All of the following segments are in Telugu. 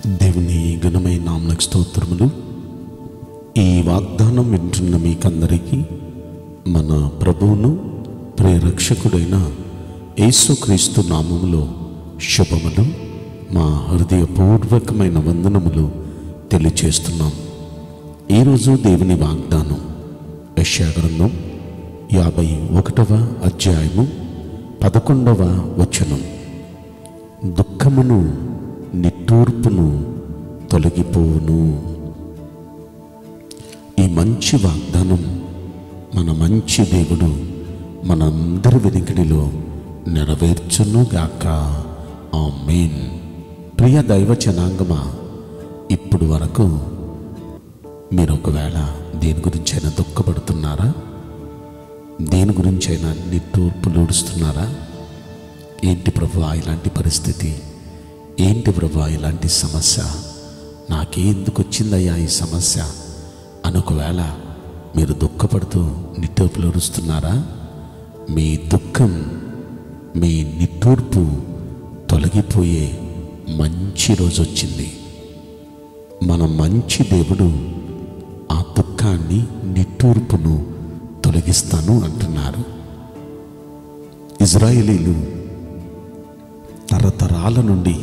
దేవుని ఘనమైన నామలకు స్తోత్రములు ఈ వాగ్దానం వింటున్న మీకందరికీ మన ప్రభువును ప్రేరక్షకుడైన యేసుక్రీస్తు నామములో శుభములు మా హృదయపూర్వకమైన వందనములు తెలియచేస్తున్నాం ఈరోజు దేవుని వాగ్దానం యశాగ్రంథం యాభై ఒకటవ అధ్యాయము పదకొండవ వచనం దుఃఖమును నిట్టూర్పును తొలగిపోవును ఈ మంచి వాగ్దానం మన మంచి దేవుడు మనందరి వెనుకడిలో నెరవేర్చునుగాక ఆమేన్ ప్రియ దైవ జనాంగమా ఇప్పుడు వరకు మీరు ఒకవేళ దేని గురించైనా దుఃఖపడుతున్నారా దేని గురించైనా నిట్టూర్పులు ఊడుస్తున్నారా ఏంటి ప్రభు ఇలాంటి పరిస్థితి ఏంటి ప్రభు ఇలాంటి సమస్య నాకెందుకు వచ్చిందయ్యా ఈ సమస్య అని ఒకవేళ మీరు దుఃఖపడుతూ నిట్టూర్పులు ఊడుస్తున్నారా మీ దుఃఖం మీ నిట్టూర్పు తొలగిపోయే మంచి రోజు వచ్చింది మన మంచి దేవుడు ఆ దుఃఖాన్ని నిట్టూర్పును తొలగిస్తాను అంటున్నారు ఇజ్రాయేలీలు తరతరాల నుండి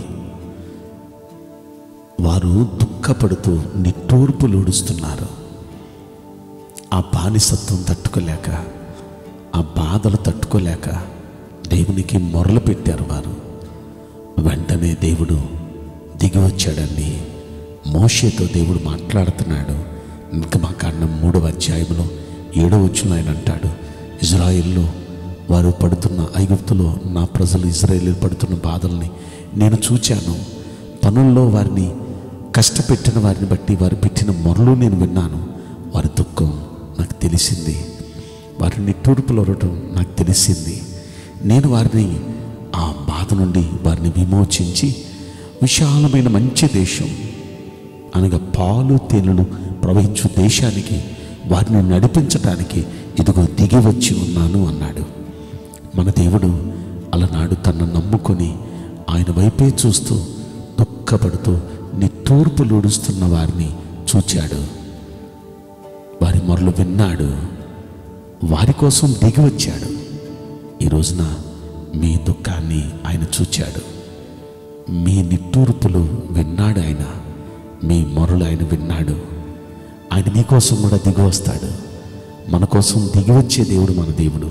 వారు దుఃఖపడుతూ నిట్టూర్పులు ఊడుస్తున్నారు ఆ బానిసత్వం తట్టుకోలేక ఆ బాధలు తట్టుకోలేక దేవునికి మొరలు పెట్టారు వారు వెంటనే దేవుడు దిగి వచ్చాడండి మోషేతో దేవుడు మాట్లాడుతున్నాడు ఇంకా మా కాండం మూడవ అధ్యాయంలో ఏడవ వచ్చిన ఆయన అంటాడు ఇజ్రాయిల్లో వారు పడుతున్న ఐగుప్తులో నా ప్రజలు ఇజ్రాయేలీలు పడుతున్న బాధల్ని నేను చూచాను పనుల్లో వారిని కష్టపెట్టిన వారిని బట్టి వారు పెట్టిన మొరలు నేను విన్నాను వారి దుఃఖం నాకు తెలిసింది వారిని నిట్టూర్పులొరటం నాకు తెలిసింది నేను వారిని ఆ బాధ నుండి వారిని విమోచించి విశాలమైన మంచి దేశం అనగా పాలు తేనెలు ప్రవహించు దేశానికి వారిని నడిపించటానికి ఇదిగో దిగి వచ్చి ఉన్నాను అన్నాడు మన దేవుడు అలనాడు తనను నమ్ముకొని ఆయన వైపే చూస్తూ దుఃఖపడుతూ నిట్టూర్పులుడుస్తున్న వారిని చూచాడు వారి మొరలు విన్నాడు వారి కోసం దిగి వచ్చాడు ఈ రోజున మీ దుఃఖాన్ని ఆయన చూచాడు మీ నిట్టూర్పులు విన్నాడు ఆయన మీ మొరలు ఆయన విన్నాడు ఆయన మీకోసం కూడా దిగి వస్తాడు మన కోసం దిగి వచ్చే దేవుడు మన దేవుడు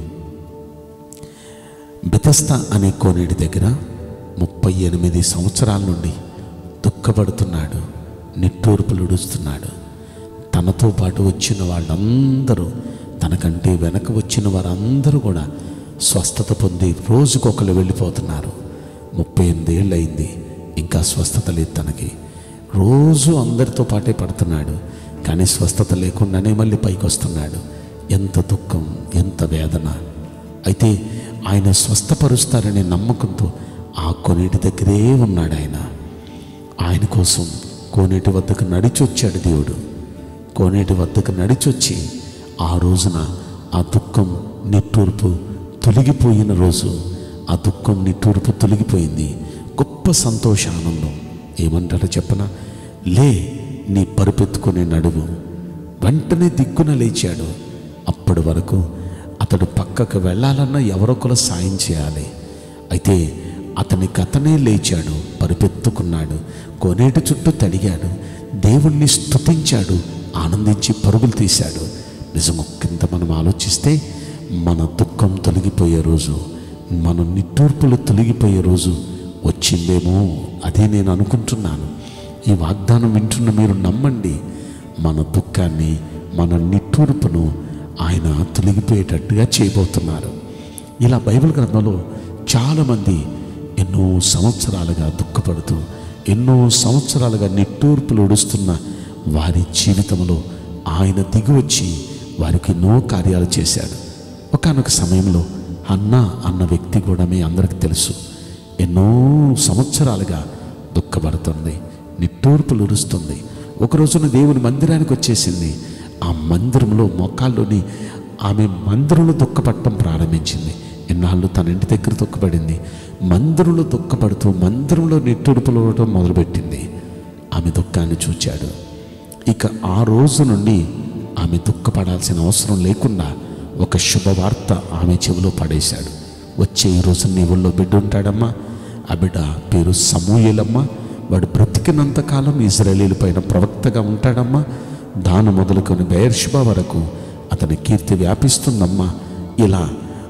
బెతస్త అనే కోనేటి దగ్గర ముప్పై ఎనిమిది సంవత్సరాల నుండి దుఃఖపడుతున్నాడు నిట్టూర్పులు ఉడుస్తున్నాడు తనతో పాటు వచ్చిన వాళ్ళందరూ తనకంటే వెనక వచ్చిన వారందరూ కూడా స్వస్థత పొంది రోజుకొకరు వెళ్ళిపోతున్నారు ముప్పై ఎనిమిది ఏళ్ళు అయింది ఇంకా స్వస్థత లేదు తనకి రోజు అందరితో పాటే పడుతున్నాడు కానీ స్వస్థత లేకుండానే మళ్ళీ పైకి వస్తున్నాడు ఎంత దుఃఖం ఎంత వేదన అయితే ఆయన స్వస్థపరుస్తారనే నమ్మకంతో ఆ కొనేటి దగ్గరే ఉన్నాడు ఆయన ఆయన కోసం కోనేటి వద్దకు నడిచొచ్చాడు దేవుడు కోనేటి వద్దకు నడిచొచ్చి ఆ రోజున ఆ దుఃఖం నిట్టూర్పు తొలగిపోయిన రోజు ఆ దుఃఖం నిట్టూర్పు తొలగిపోయింది గొప్ప సంతోష ఆనందం ఏమంటారో చెప్పన లే నీ పరుపెత్తుకునే నడువు వెంటనే దిక్కున లేచాడు అప్పటి వరకు అతడు పక్కకు వెళ్ళాలన్నా ఎవరొకరు సాయం చేయాలి అయితే అతనికి అతనే లేచాడు పరిపెత్తుకున్నాడు కోనేటి చుట్టూ తడిగాడు దేవుణ్ణి స్తుతించాడు ఆనందించి పరుగులు తీశాడు నిజము కింద మనం ఆలోచిస్తే మన దుఃఖం తొలగిపోయే రోజు మన నిట్టూర్పులు తొలగిపోయే రోజు వచ్చిందేమో అదే నేను అనుకుంటున్నాను ఈ వాగ్దానం వింటున్న మీరు నమ్మండి మన దుఃఖాన్ని మన నిట్టూర్పును ఆయన తొలగిపోయేటట్టుగా చేయబోతున్నారు ఇలా బైబిల్ గ్రంథంలో చాలామంది ఎన్నో సంవత్సరాలుగా దుఃఖపడుతూ ఎన్నో సంవత్సరాలుగా నిట్టూర్పులు ఉడుస్తున్న వారి జీవితంలో ఆయన దిగివచ్చి వారికి ఎన్నో కార్యాలు చేశాడు ఒకనొక సమయంలో అన్న అన్న వ్యక్తి కూడా మీ అందరికి తెలుసు ఎన్నో సంవత్సరాలుగా దుఃఖపడుతుంది నిట్టూర్పులు ఉరుస్తుంది ఒక రోజున దేవుని మందిరానికి వచ్చేసింది ఆ మందిరంలో మోకాల్లోని ఆమె మందిరంలో దుఃఖపడటం ప్రారంభించింది ఇన్నాళ్ళు తన ఇంటి దగ్గర దుఃఖపడింది మందిరంలో దుఃఖపడుతూ మందిరంలో నిట్టూర్పులు ఇవ్వడం మొదలుపెట్టింది దుఃఖాన్ని చూచాడు ఇక ఆ రోజు నుండి ఆమె దుఃఖపడాల్సిన అవసరం లేకుండా ఒక శుభవార్త ఆమె చెవిలో పడేశాడు వచ్చే ఈ రోజు నీ ఊళ్ళో బిడ్డ ఉంటాడమ్మా ఆ బిడ్డ పేరు సమూయేలమ్మా వాడు బ్రతికినంత కాలం ఇజ్రాయేలీల పైన ప్రవక్తగా ఉంటాడమ్మా దాను మొదలుకొని బెయర్షుబా వరకు అతని కీర్తి వ్యాపిస్తుందమ్మా ఇలా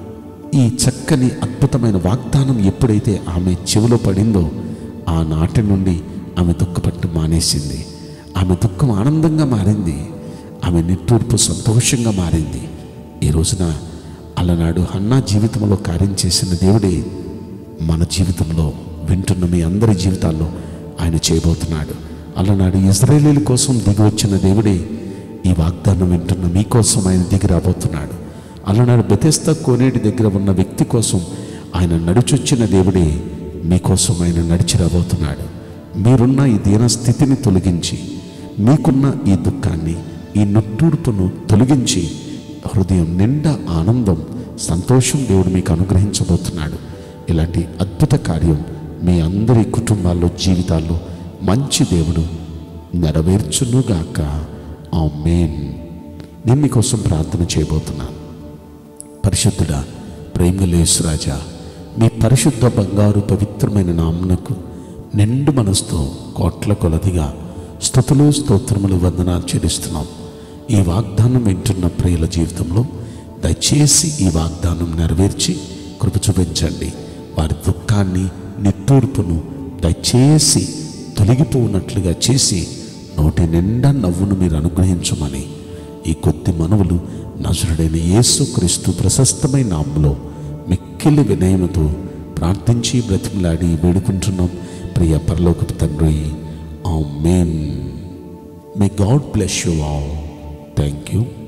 ఈ చక్కని అద్భుతమైన వాగ్దానం ఎప్పుడైతే ఆమె చెవిలో పడిందో ఆనాటి నుండి ఆమె దుఃఖపట్టు మానేసింది ఆమె దుఃఖం ఆనందంగా మారింది ఆమె నిట్టూర్పు సంతోషంగా మారింది ఈ రోజున అలనాడు హన్నా జీవితంలో కార్యం చేసిన దేవుడే మన జీవితంలో వింటున్న మీ అందరి జీవితాల్లో ఆయన చేయబోతున్నాడు అలనాడు ఇజ్రాయేలీల కోసం దిగి వచ్చిన దేవుడే ఈ వాగ్దానం వింటున్న మీకోసం ఆయన దిగి రాబోతున్నాడు అలనాడు బెతెస్త కోనేటి దగ్గర ఉన్న వ్యక్తి కోసం ఆయన నడిచొచ్చిన దేవుడే మీకోసం ఆయన నడిచి రాబోతున్నాడు మీరున్న ఈ దీన స్థితిని తొలగించి మీకున్న ఈ దుఃఖాన్ని ఈ నుట్టూర్పును తొలగించి హృదయం నిండా ఆనందం సంతోషం దేవుడు మీకు అనుగ్రహించబోతున్నాడు ఇలాంటి అద్భుత కార్యం మీ అందరి కుటుంబాల్లో జీవితాల్లో మంచి దేవుడు నెరవేర్చునుగాక ఆ మేన్ నేను మీకోసం ప్రార్థన చేయబోతున్నాను పరిశుద్ధుడా ప్రేమలేసురాజా మీ పరిశుద్ధ బంగారు పవిత్రమైన నామునకు నిండు మనసుతో కోట్ల కొలదిగా స్థుతులు స్తోత్రములు వందనాలు చెల్లిస్తున్నాం ఈ వాగ్దానం వింటున్న ప్రియుల జీవితంలో దయచేసి ఈ వాగ్దానం నెరవేర్చి కృప చూపించండి వారి దుఃఖాన్ని నిట్టూర్పును దయచేసి తొలగిపోనట్లుగా చేసి నోటి నిండా నవ్వును మీరు అనుగ్రహించమని ఈ కొద్ది మనవులు నజరుడైన యేసుక్రీస్తు ప్రశస్తమైన నామములో మిక్కిలి వినయముతో ప్రార్థించి బ్రతిమలాడి వేడుకుంటున్నాం ప్రియ పరలోకపు తండ్రి amen may God bless you all thank you